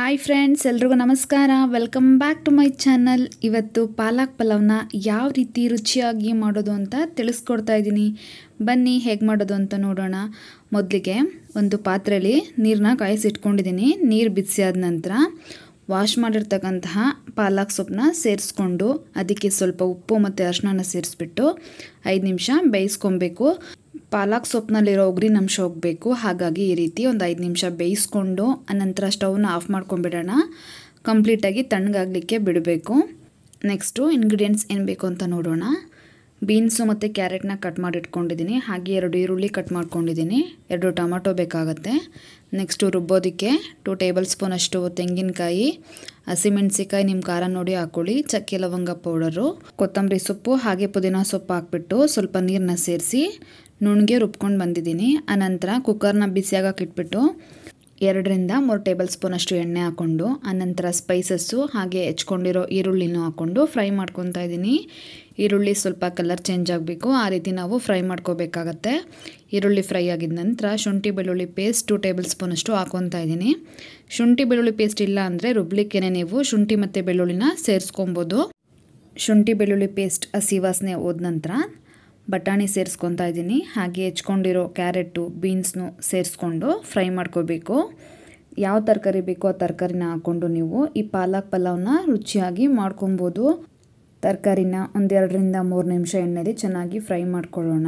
hi friends ಎಲ್ರಿಗೂ ನಮಸ್ಕಾರ welcome back to my channel ಇವತ್ತು ಪಾಲಕ್ ಪಲಾವ್ನ ಯಾವ ರೀತಿ ರುಚಿಯಾಗಿ ಮಾಡೋದು ಅಂತ ತಿಳಿಸ್ಕೊಡ್ತಾ ಇದ್ದೀನಿ ಬನ್ನಿ ಹೇಗೆ ಮಾಡೋದು ಅಂತ ನೋಡೋಣ ಮೊದಲಿಗೆ ಒಂದು ಪಾತ್ರೆಯಲ್ಲಿ ನೀರನ್ನ ಕಾಯಿಸಿಟ್ಕೊಂಡಿದ್ದೀನಿ ನೀರು ಬಿಸಿಯಾದ ನಂತರ ವಾಶ್ ಮಾಡಿರ್ತಕ್ಕಂತಹ ಪಾಲಕ್ ಸೊಪ್ಪನ್ನ ಸೇರಿಸ್ಕೊಂಡು ಅದಕ್ಕೆ ಸ್ವಲ್ಪ ಉಪ್ಪು ಮತ್ತು ಅರಿಶಿನ ಸೇರಿಸ್ಬಿಟ್ಟು ಐದು ನಿಮಿಷ ಬೇಯಿಸ್ಕೊಬೇಕು ಪಾಲಕ್ ಸೊಪ್ಪಿನಲ್ಲಿರೋ ಉಗ್ರಿನ ಅಂಶ ಹೋಗಬೇಕು ಹಾಗಾಗಿ ಈ ರೀತಿ ಒಂದು ಐದು ನಿಮಿಷ ಬೇಯಿಸ್ಕೊಂಡು ಅನಂತರ ಸ್ಟವ್ನ ಆಫ್ ಮಾಡ್ಕೊಂಬಿಡೋಣ ಕಂಪ್ಲೀಟಾಗಿ ತಣ್ಣಗಾಗಲಿಕ್ಕೆ ಬಿಡಬೇಕು ನೆಕ್ಸ್ಟು ಇಂಗ್ರೀಡಿಯೆಂಟ್ಸ್ ಏನು ಬೇಕು ಅಂತ ನೋಡೋಣ ಬೀನ್ಸು ಮತ್ತು ಕ್ಯಾರೆಟ್ನ ಕಟ್ ಮಾಡಿ ಇಟ್ಕೊಂಡಿದ್ದೀನಿ ಹಾಗೆ ಎರಡು ಈರುಳ್ಳಿ ಕಟ್ ಮಾಡ್ಕೊಂಡಿದ್ದೀನಿ ಎರಡು ಟೊಮಟೊ ಬೇಕಾಗುತ್ತೆ ನೆಕ್ಸ್ಟು ರುಬ್ಬೋದಕ್ಕೆ ಟೂ ಟೇಬಲ್ ಸ್ಪೂನ್ ಅಷ್ಟು ತೆಂಗಿನಕಾಯಿ ಹಸಿಮೆಣ್ಸಿಕಾಯಿ ನಿಮ್ಮ ಖಾರ ನೋಡಿ ಹಾಕ್ಕೊಳ್ಳಿ ಚಕ್ಕೆ ಲವಂಗ ಪೌಡರು ಕೊತ್ತಂಬರಿ ಸೊಪ್ಪು ಹಾಗೆ ಪುದೀನ ಸೊಪ್ಪು ಹಾಕ್ಬಿಟ್ಟು ಸ್ವಲ್ಪ ನೀರನ್ನ ಸೇರಿಸಿ ನುಣ್ಣಗೆ ರುಬ್ಕೊಂಡು ಬಂದಿದ್ದೀನಿ ಆನಂತರ ಕುಕ್ಕರ್ನ ಬಿಸಿಯಾಗಕ್ಕೆ ಇಟ್ಬಿಟ್ಟು ಎರಡರಿಂದ ಮೂರು ಟೇಬಲ್ ಸ್ಪೂನ್ ಅಷ್ಟು ಎಣ್ಣೆ ಹಾಕ್ಕೊಂಡು ಆನಂತರ ಸ್ಪೈಸಸ್ಸು ಹಾಗೆ ಹೆಚ್ಕೊಂಡಿರೋ ಈರುಳ್ಳಿನೂ ಹಾಕ್ಕೊಂಡು ಫ್ರೈ ಮಾಡ್ಕೊತಾ ಇದ್ದೀನಿ ಈರುಳ್ಳಿ ಸ್ವಲ್ಪ ಕಲರ್ ಚೇಂಜ್ ಆಗಬೇಕು ಆ ರೀತಿ ನಾವು ಫ್ರೈ ಮಾಡ್ಕೋಬೇಕಾಗತ್ತೆ ಈರುಳ್ಳಿ ಫ್ರೈ ಆಗಿದ ನಂತರ ಶುಂಠಿ ಬೆಳ್ಳುಳ್ಳಿ ಪೇಸ್ಟ್ ಟು ಟೇಬಲ್ ಸ್ಪೂನ್ ಅಷ್ಟು ಹಾಕ್ಕೊತಾ ಇದ್ದೀನಿ ಶುಂಠಿ ಬೆಳ್ಳುಳ್ಳಿ ಪೇಸ್ಟ್ ಇಲ್ಲ ಅಂದರೆ ರುಬ್ಲಿಕ್ಕೇ ನೀವು ಶುಂಠಿ ಮತ್ತು ಬೆಳ್ಳುಳ್ಳಿನ ಸೇರಿಸ್ಕೊಬೋದು ಶುಂಠಿ ಬೆಳ್ಳುಳ್ಳಿ ಪೇಸ್ಟ್ ಹಸಿ ವಾಸನೆ ಹೋದ ನಂತರ ಬಟಾಣಿ ಸೇರಿಸ್ಕೊತಾ ಇದ್ದೀನಿ ಹಾಗೆ ಹೆಚ್ಕೊಂಡಿರೋ ಕ್ಯಾರೆಟು ಬೀನ್ಸ್ನು ಸೇರಿಸ್ಕೊಂಡು ಫ್ರೈ ಮಾಡ್ಕೋಬೇಕು ಯಾವ ತರಕಾರಿ ಬೇಕೋ ಆ ತರಕಾರಿನ ಹಾಕ್ಕೊಂಡು ನೀವು ಈ ಪಾಲಕ್ ಪಲಾವ್ನ ರುಚಿಯಾಗಿ ಮಾಡ್ಕೊಬೋದು ತರಕಾರಿನ ಒಂದೆರಡರಿಂದ ಮೂರು ನಿಮಿಷ ಎಣ್ಣೆಲಿ ಚೆನ್ನಾಗಿ ಫ್ರೈ ಮಾಡ್ಕೊಳ್ಳೋಣ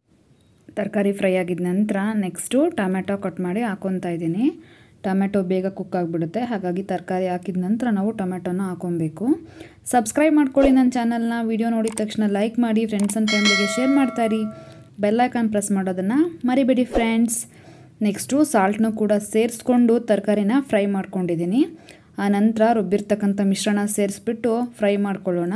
ತರಕಾರಿ ಫ್ರೈ ಆಗಿದ ನಂತರ ನೆಕ್ಸ್ಟು ಟೊಮೆಟೊ ಕಟ್ ಮಾಡಿ ಹಾಕ್ಕೊತಾ ಇದ್ದೀನಿ ಟೊಮೆಟೊ ಬೇಗ ಕುಕ್ ಆಗಿಬಿಡುತ್ತೆ ಹಾಗಾಗಿ ತರಕಾರಿ ಹಾಕಿದ ನಂತರ ನಾವು ಟೊಮೆಟೊನ ಹಾಕೊಬೇಕು ಸಬ್ಸ್ಕ್ರೈಬ್ ಮಾಡ್ಕೊಳ್ಳಿ ನನ್ನ ಚಾನಲ್ನ ವಿಡಿಯೋ ನೋಡಿದ ತಕ್ಷಣ ಲೈಕ್ ಮಾಡಿ ಫ್ರೆಂಡ್ಸ್ ಆ್ಯಂಡ್ ಫ್ಯಾಮಿಲಿಗೆ ಶೇರ್ ಮಾಡ್ತಾರಿ ಬೆಲ್ಲೈಕಾನ್ ಪ್ರೆಸ್ ಮಾಡೋದನ್ನು ಮರಿಬೇಡಿ ಫ್ರೆಂಡ್ಸ್ ನೆಕ್ಸ್ಟು ಸಾಲ್ಟ್ನು ಕೂಡ ಸೇರಿಸ್ಕೊಂಡು ತರಕಾರಿನ ಫ್ರೈ ಮಾಡ್ಕೊಂಡಿದ್ದೀನಿ ಆ ನಂತರ ರುಬ್ಬಿರ್ತಕ್ಕಂಥ ಮಿಶ್ರಣ ಸೇರಿಸ್ಬಿಟ್ಟು ಫ್ರೈ ಮಾಡ್ಕೊಳ್ಳೋಣ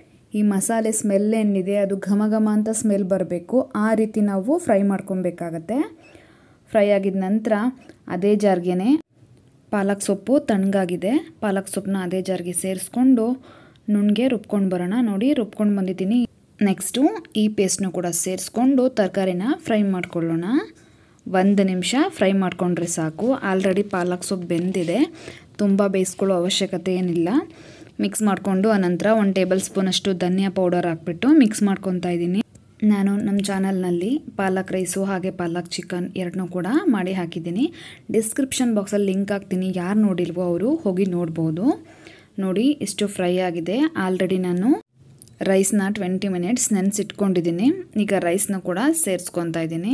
ಈ ಮಸಾಲೆ ಸ್ಮೆಲ್ ಏನಿದೆ ಅದು ಘಮ ಘಮ ಅಂತ ಸ್ಮೆಲ್ ಬರಬೇಕು ಆ ರೀತಿ ನಾವು ಫ್ರೈ ಮಾಡ್ಕೊಬೇಕಾಗತ್ತೆ ಫ್ರೈ ಆಗಿದ ನಂತರ ಅದೇ ಜಾರ್ಗೆ ಪಾಲಕ್ ಸೊಪ್ಪು ತಣ್ಣಗಾಗಿದೆ ಪಾಲಕ್ ಸೊಪ್ಪನ್ನ ಅದೇ ಜಾರ್ಗೆ ಸೇರಿಸ್ಕೊಂಡು ನುಣ್ಣಗೆ ರುಬ್ಕೊಂಡು ಬರೋಣ ನೋಡಿ ರುಬ್ಕೊಂಡು ಬಂದಿದ್ದೀನಿ ನೆಕ್ಸ್ಟು ಈ ಪೇಸ್ಟ್ನು ಕೂಡ ಸೇರಿಸ್ಕೊಂಡು ತರಕಾರಿನ ಫ್ರೈ ಮಾಡ್ಕೊಳ್ಳೋಣ ಒಂದು ನಿಮಿಷ ಫ್ರೈ ಮಾಡ್ಕೊಂಡ್ರೆ ಸಾಕು ಆಲ್ರೆಡಿ ಪಾಲಕ್ ಸೊಪ್ಪು ಬೆಂದಿದೆ ತುಂಬ ಬೇಯಿಸ್ಕೊಳ್ಳೋ ಅವಶ್ಯಕತೆ ಏನಿಲ್ಲ ಮಿಕ್ಸ್ ಮಾಡಿಕೊಂಡು ಅನಂತರ ಒಂದು ಟೇಬಲ್ ಸ್ಪೂನಷ್ಟು ಧನಿಯಾ ಪೌಡರ್ ಹಾಕ್ಬಿಟ್ಟು ಮಿಕ್ಸ್ ಮಾಡ್ಕೊತಾ ಇದ್ದೀನಿ ನಾನು ನಮ್ಮ ಚಾನಲ್ನಲ್ಲಿ ಪಾಲಕ್ ರೈಸು ಹಾಗೆ ಪಾಲಕ್ ಚಿಕನ್ ಎರಡನ್ನೂ ಕೂಡ ಮಾಡಿ ಹಾಕಿದ್ದೀನಿ ಡಿಸ್ಕ್ರಿಪ್ಷನ್ ಬಾಕ್ಸಲ್ಲಿ ಲಿಂಕ್ ಹಾಕ್ತೀನಿ ಯಾರು ನೋಡಿಲ್ವೋ ಅವರು ಹೋಗಿ ನೋಡ್ಬೋದು ನೋಡಿ ಇಷ್ಟು ಫ್ರೈ ಆಗಿದೆ ಆಲ್ರೆಡಿ ನಾನು ರೈಸ್ನ ಟ್ವೆಂಟಿ ಮಿನಿಟ್ಸ್ ನೆನೆಸಿಟ್ಕೊಂಡಿದ್ದೀನಿ ಈಗ ರೈಸ್ನ ಕೂಡ ಸೇರಿಸ್ಕೊತಾ ಇದ್ದೀನಿ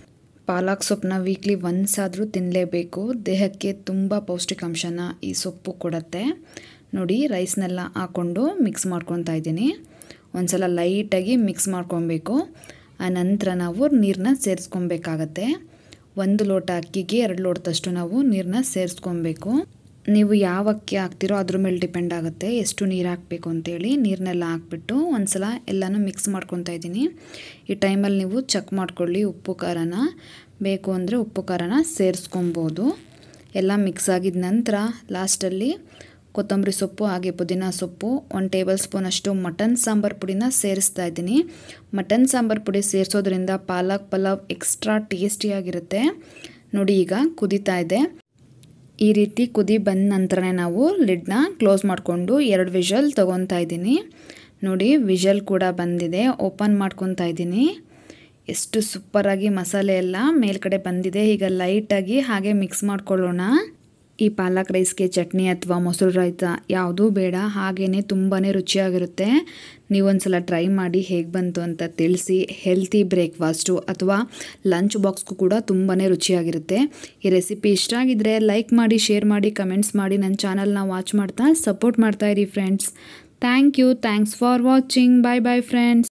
ಪಾಲಕ್ ಸೊಪ್ಪನ್ನ ವೀಕ್ಲಿ ಒನ್ಸ್ ಆದರೂ ತಿನ್ನಲೇಬೇಕು ದೇಹಕ್ಕೆ ತುಂಬ ಪೌಷ್ಟಿಕಾಂಶನ ಈ ಸೊಪ್ಪು ಕೊಡುತ್ತೆ ನೋಡಿ ರೈಸ್ನೆಲ್ಲ ಹಾಕ್ಕೊಂಡು ಮಿಕ್ಸ್ ಮಾಡ್ಕೊತಾ ಇದ್ದೀನಿ ಒಂದ್ಸಲ ಲೈಟಾಗಿ ಮಿಕ್ಸ್ ಮಾಡ್ಕೊಬೇಕು ಆ ನಂತರ ನಾವು ನೀರನ್ನ ಸೇರಿಸ್ಕೊಬೇಕಾಗತ್ತೆ ಒಂದು ಲೋಟ ಅಕ್ಕಿಗೆ ಎರಡು ಲೋಟದಷ್ಟು ನಾವು ನೀರನ್ನ ಸೇರಿಸ್ಕೊಬೇಕು ನೀವು ಯಾವ ಅಕ್ಕಿ ಹಾಕ್ತಿರೋ ಅದ್ರ ಮೇಲೆ ಡಿಪೆಂಡ್ ಆಗುತ್ತೆ ಎಷ್ಟು ನೀರು ಹಾಕಬೇಕು ಅಂತೇಳಿ ನೀರನ್ನೆಲ್ಲ ಹಾಕ್ಬಿಟ್ಟು ಒಂದ್ಸಲ ಎಲ್ಲನೂ ಮಿಕ್ಸ್ ಮಾಡ್ಕೊತಾ ಇದ್ದೀನಿ ಈ ಟೈಮಲ್ಲಿ ನೀವು ಚೆಕ್ ಮಾಡ್ಕೊಳ್ಳಿ ಉಪ್ಪು ಖಾರನ ಬೇಕು ಅಂದರೆ ಉಪ್ಪು ಖಾರನ ಸೇರಿಸ್ಕೊಬೋದು ಎಲ್ಲ ಮಿಕ್ಸ್ ಆಗಿದ ನಂತರ ಲಾಸ್ಟಲ್ಲಿ ಕೊತ್ತಂಬರಿ ಸೊಪ್ಪು ಹಾಗೆ ಪುದೀನ ಸೊಪ್ಪು ಒಂದು ಟೇಬಲ್ ಸ್ಪೂನ್ ಅಷ್ಟು ಮಟನ್ ಸಾಂಬಾರು ಪುಡಿನ ಸೇರಿಸ್ತಾ ಇದ್ದೀನಿ ಮಟನ್ ಸಾಂಬಾರು ಪುಡಿ ಸೇರಿಸೋದ್ರಿಂದ ಪಾಲಕ್ ಪಲಾವ್ ಎಕ್ಸ್ಟ್ರಾ ಟೇಸ್ಟಿಯಾಗಿರುತ್ತೆ ನೋಡಿ ಈಗ ಕುದೀತಾ ಇದೆ ಈ ರೀತಿ ಕುದಿ ಬಂದ ನಂತರನೇ ನಾವು ಲಿಡ್ನ ಕ್ಲೋಸ್ ಮಾಡಿಕೊಂಡು ಎರಡು ವಿಷಲ್ ತೊಗೊತಾ ಇದ್ದೀನಿ ನೋಡಿ ವಿಷಲ್ ಕೂಡ ಬಂದಿದೆ ಓಪನ್ ಮಾಡ್ಕೊತಾ ಇದ್ದೀನಿ ಎಷ್ಟು ಸೂಪರಾಗಿ ಮಸಾಲೆ ಎಲ್ಲ ಮೇಲ್ಗಡೆ ಬಂದಿದೆ ಈಗ ಲೈಟಾಗಿ ಹಾಗೆ ಮಿಕ್ಸ್ ಮಾಡ್ಕೊಳ್ಳೋಣ ಈ ಪಾಲಕ್ ರೈಸ್ಗೆ ಚಟ್ನಿ ಅಥವಾ ಮೊಸರು ರಾಯ್ತ ಯಾವುದೂ ಬೇಡ ಹಾಗೇ ತುಂಬಾ ರುಚಿಯಾಗಿರುತ್ತೆ ನೀವೊಂದ್ಸಲ ಟ್ರೈ ಮಾಡಿ ಹೇಗೆ ಬಂತು ಅಂತ ತಿಳಿಸಿ ಹೆಲ್ತಿ ಬ್ರೇಕ್ಫಾಸ್ಟು ಅಥವಾ ಲಂಚ್ ಬಾಕ್ಸ್ಗೂ ಕೂಡ ತುಂಬಾ ರುಚಿಯಾಗಿರುತ್ತೆ ಈ ರೆಸಿಪಿ ಇಷ್ಟ ಆಗಿದ್ರೆ ಲೈಕ್ ಮಾಡಿ ಶೇರ್ ಮಾಡಿ ಕಮೆಂಟ್ಸ್ ಮಾಡಿ ನನ್ನ ಚಾನಲ್ನ ವಾಚ್ ಮಾಡ್ತಾ ಸಪೋರ್ಟ್ ಮಾಡ್ತಾ ಇರಿ friends thank you thanks for watching bye bye friends